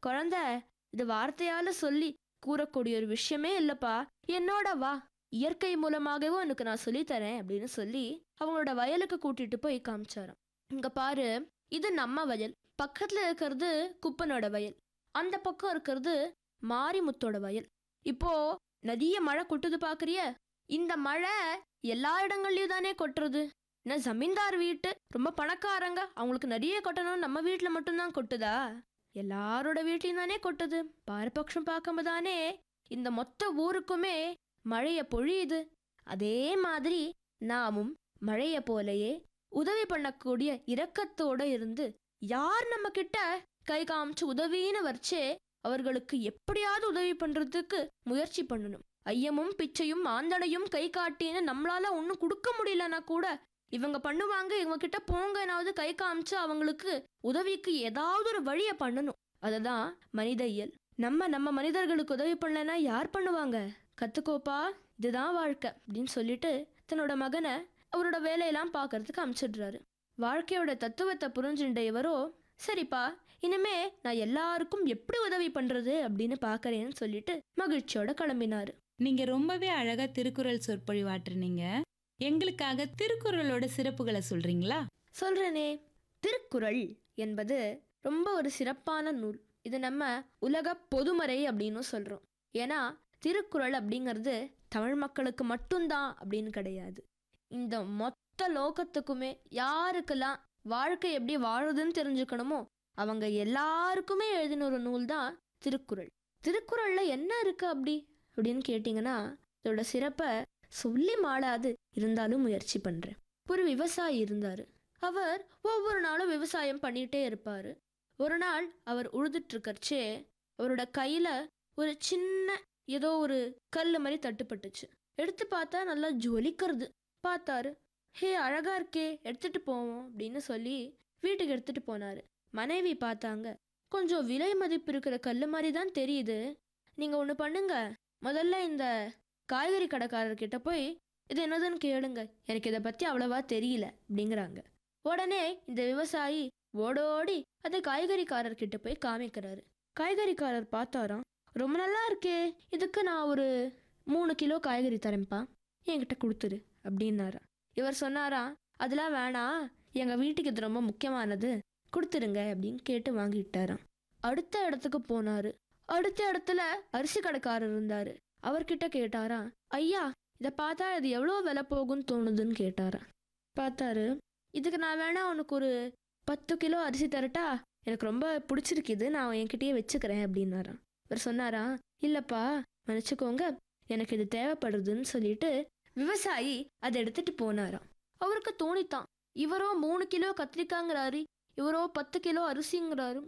குழந்தை இது வார்த்தையால சொல்லி கூறக்கூடிய ஒரு விஷயமே இல்லப்பா என்னோட வா இயற்கை மூலமாகவே உனக்கு நான் சொல்லித்தரேன் அப்படின்னு சொல்லி அவங்களோட வயலுக்கு கூட்டிட்டு போய் காமிச்சாராம் இங்க பாரு இது நம்ம வயல் பக்கத்துல இருக்கிறது குப்பனோட வயல் அந்த பக்கம் இருக்கிறது மாரிமுத்தோட வயல் இப்போ நதிய மழை கொட்டுது பாக்குறிய இந்த மழை எல்லா இடங்கள்லயும் தானே கொட்டுறது என்ன ஜமீன்தார் வீட்டு ரொம்ப பணக்காரங்க அவங்களுக்கு நிறைய கொட்டணும் நம்ம வீட்டுல மட்டும்தான் கொட்டுதா எல்லாரோட வீட்லயும் தானே கொட்டுது பாரபட்சம் பார்க்காம தானே இந்த மொத்த ஊருக்குமே மழைய பொழியுது அதே மாதிரி நாமும் மழைய போலயே உதவி பண்ணக்கூடிய இரக்கத்தோட இருந்து யார் நம்ம கிட்ட கை காமிச்சு உதவின்னு வச்சே அவர்களுக்கு எப்படியாவது உதவி பண்றதுக்கு முயற்சி பண்ணணும் ஐயமும் பிச்சையும் ஆந்தடையும் கை காட்டின்னு நம்மளால ஒன்றும் கொடுக்க முடியலன்னா கூட இவங்க பண்ணுவாங்க இவங்க கிட்ட போங்கனாவது கை காமிச்சு அவங்களுக்கு உதவிக்கு ஏதாவது ஒரு வழியை பண்ணணும் அதுதான் மனித இயல் நம்ம நம்ம மனிதர்களுக்கு உதவி பண்ணலன்னா யார் பண்ணுவாங்க கத்துக்கோப்பா இதுதான் வாழ்க்கை அப்படின்னு சொல்லிட்டு தன்னோட மகனை அவரோட வேலையெல்லாம் பார்க்கறதுக்கு அனுப்பிச்சிடுறாரு வாழ்க்கையோட தத்துவத்தை புரிஞ்சுட்ட இவரோ சரிப்பா இனிமே நான் எல்லாருக்கும் எப்படி உதவி பண்றது அப்படின்னு பார்க்கறேன்னு சொல்லிட்டு மகிழ்ச்சியோட கிளம்பினாரு நீங்க ரொம்பவே அழகா திருக்குறள் சொற்பொழிவாற்றுனீங்க எங்களுக்காக திருக்குறளோட சிறப்புகளை சொல்றீங்களா சொல்றேனே திருக்குறள் என்பது ரொம்ப ஒரு சிறப்பான நூல் இது நம்ம உலக பொதுமறை அப்படின்னு சொல்றோம் ஏன்னா திருக்குறள் அப்படிங்கிறது தமிழ் மக்களுக்கு மட்டும்தான் அப்படின்னு கிடையாது இந்த மொத்த லோகத்துக்குமே யாருக்கெல்லாம் வாழ்க்கை எப்படி வாழுதுன்னு தெரிஞ்சுக்கணுமோ அவங்க எல்லாருக்குமே எழுதின ஒரு நூல் தான் திருக்குறள் திருக்குறள்ல என்ன இருக்கு அப்படி அப்படின்னு கேட்டிங்கன்னா இதோட சிறப்பை சொல்லி மாளாது இருந்தாலும் முயற்சி பண்றேன் ஒரு விவசாயி இருந்தாரு அவர் ஒவ்வொரு நாளும் விவசாயம் பண்ணிட்டே இருப்பாரு ஒரு நாள் அவர் உழுதுட்டு இருக்கறச்சே அவரோட கையில ஒரு சின்ன ஏதோ ஒரு கல் மாதிரி தட்டுப்பட்டுச்சு எடுத்து பார்த்தா நல்லா ஜொலிக்கிறது பார்த்தாரு ஹே அழகா இருக்கே எடுத்துட்டு போவோம் அப்படின்னு சொல்லி வீட்டுக்கு எடுத்துட்டு போனாரு மனைவி பார்த்தாங்க கொஞ்சம் விலை மதிப்பு இருக்கிற கல் மாதிரி தான் தெரியுது நீங்க ஒன்று பண்ணுங்க முதல்ல இந்த காய்கறி கடைக்காரர்கிட்ட போய் இது என்னதுன்னு கேளுங்க எனக்கு இதை பத்தி அவ்வளவா தெரியல அப்படிங்கிறாங்க உடனே இந்த விவசாயி ஓடோடி அதை காய்கறிக்காரர்கிட்ட போய் காமிக்கிறாரு காய்கறிக்காரர் பார்த்தாராம் ரொம்ப நல்லா இருக்கே இதுக்கு நான் ஒரு மூணு கிலோ காய்கறி தரேன்ப்பா என்கிட்ட கொடுத்துரு அப்படின்னாரா இவர் சொன்னாராம் அதெல்லாம் வேணாம் எங்க வீட்டுக்கு இது ரொம்ப முக்கியமானது கொடுத்துருங்க அப்படின்னு கேட்டு வாங்கிட்டாராம் அடுத்த இடத்துக்கு போனாரு அடுத்த இடத்துல அரிசி கடைக்காரர் இருந்தாரு அவர்கிட்ட கேட்டாராம் ஐயா இதை பார்த்தா இது எவ்வளோ விலை போகும்னு தோணுதுன்னு கேட்டாராம் பார்த்தாரு இதுக்கு நான் வேணா உனக்கு ஒரு பத்து கிலோ அரிசி தரட்டா எனக்கு ரொம்ப பிடிச்சிருக்கு இது நான் என்கிட்டயே வச்சுக்கிறேன் அப்படின்னாராம் இவர் சொன்னாரா இல்லப்பா மன்னிச்சுக்கோங்க எனக்கு இது தேவைப்படுதுன்னு சொல்லிட்டு விவசாயி அதை எடுத்துட்டு போனாராம் அவருக்கு தோணித்தான் இவரோ மூணு கிலோ கத்திரிக்காங்கிறாரு இவரோ பத்து கிலோ அரிசிங்கிறாரு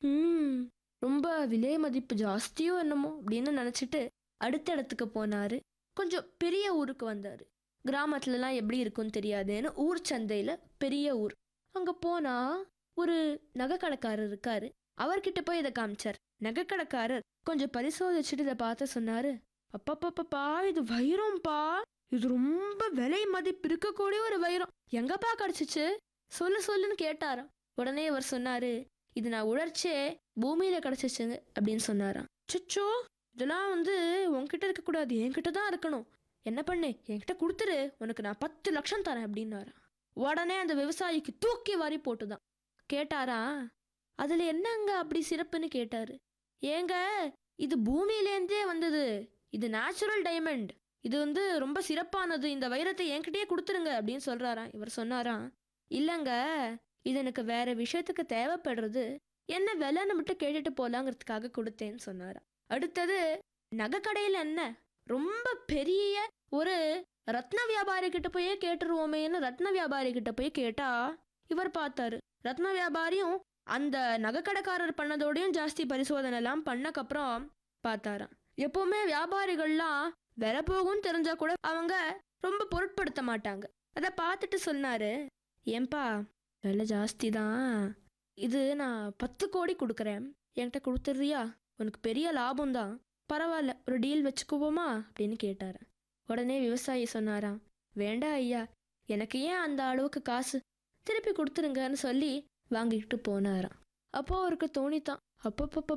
ம் ரொம்ப விலை மதிப்பு ஜாஸ்தியோ என்னமோ அப்படின்னு நினச்சிட்டு அடுத்த இடத்துக்கு போனாரு கொஞ்சம் பெரிய ஊருக்கு வந்தாரு கிராமத்துலலாம் எப்படி இருக்கும்னு தெரியாதுன்னு ஊர் சந்தையில பெரிய ஊர் அங்க போனா ஒரு நகைக்கடைக்காரர் இருக்காரு அவர்கிட்ட போய் இதை காமிச்சார் நகைக்கடைக்காரர் கொஞ்சம் பரிசோதிச்சுட்டு இதை பார்த்து சொன்னாரு அப்பப்பப்பப்பா இது வைரம்பா இது ரொம்ப விலை மதிப்பு இருக்கக்கூடிய ஒரு வைரம் எங்கப்பா கிடைச்சிச்சு சொல்லு சொல்லுன்னு கேட்டாராம் உடனே அவர் சொன்னாரு இது நான் உழைச்சே பூமியில கிடைச்சிச்சுங்க அப்படின்னு சொன்னாராம் சுச்சோ இதெல்லாம் வந்து உன்கிட்ட இருக்கக்கூடாது என்கிட்ட தான் இருக்கணும் என்ன பண்ணு என்கிட்ட கொடுத்துரு உனக்கு நான் பத்து லட்சம் தரேன் அப்படின்னாராம் உடனே அந்த விவசாயிக்கு தூக்கி வாரி போட்டுதான் கேட்டாரா அதுல என்னங்க அப்படி சிறப்புன்னு கேட்டாரு ஏங்க இது பூமியிலேருந்தே வந்தது இது நேச்சுரல் டைமண்ட் இது வந்து ரொம்ப சிறப்பானது இந்த வைரத்தை என்கிட்டயே கொடுத்துருங்க அப்படின்னு சொல்றாராம் இவர் சொன்னாராம் இல்லைங்க இது எனக்கு வேற விஷயத்துக்கு தேவைப்படுறது என்ன விலைன்னு மட்டும் கேட்டுட்டு போலாங்கிறதுக்காக கொடுத்தேன்னு சொன்னாராம் அடுத்தது நகைக்கடையில் என்ன ரொம்ப பெரிய ஒரு ரத்ன வியாபாரி கிட்ட போயே கேட்டுருவோமேன்னு ரத்ன வியாபாரி கிட்ட போய் கேட்டா இவர் பார்த்தாரு ரத்ன வியாபாரியும் அந்த நகைக்கடைக்காரர் பண்ணதோடையும் ஜாஸ்தி பரிசோதனை எல்லாம் பண்ணக்கப்புறம் பார்த்தாராம் எப்பவுமே வியாபாரிகள்லாம் விலை போகும்னு தெரிஞ்சா கூட அவங்க ரொம்ப பொருட்படுத்த மாட்டாங்க அதை பார்த்துட்டு சொன்னாரு ஏன்பா விலை ஜாஸ்தி தான் இது நான் பத்து கோடி கொடுக்குறேன் என்கிட்ட கொடுத்துட்றியா உனக்கு பெரிய லாபம் தான் பரவாயில்ல ஒரு டீல் வச்சுக்குவோமா அப்படின்னு கேட்டாரு உடனே விவசாயி சொன்னாராம் வேண்டாம் ஐயா எனக்கு ஏன் அந்த அளவுக்கு காசு திருப்பி கொடுத்துருங்கன்னு சொல்லி வாங்கிக்கிட்டு போனாராம் அப்போ அவருக்கு தோணித்தான் அப்பப்பப்ப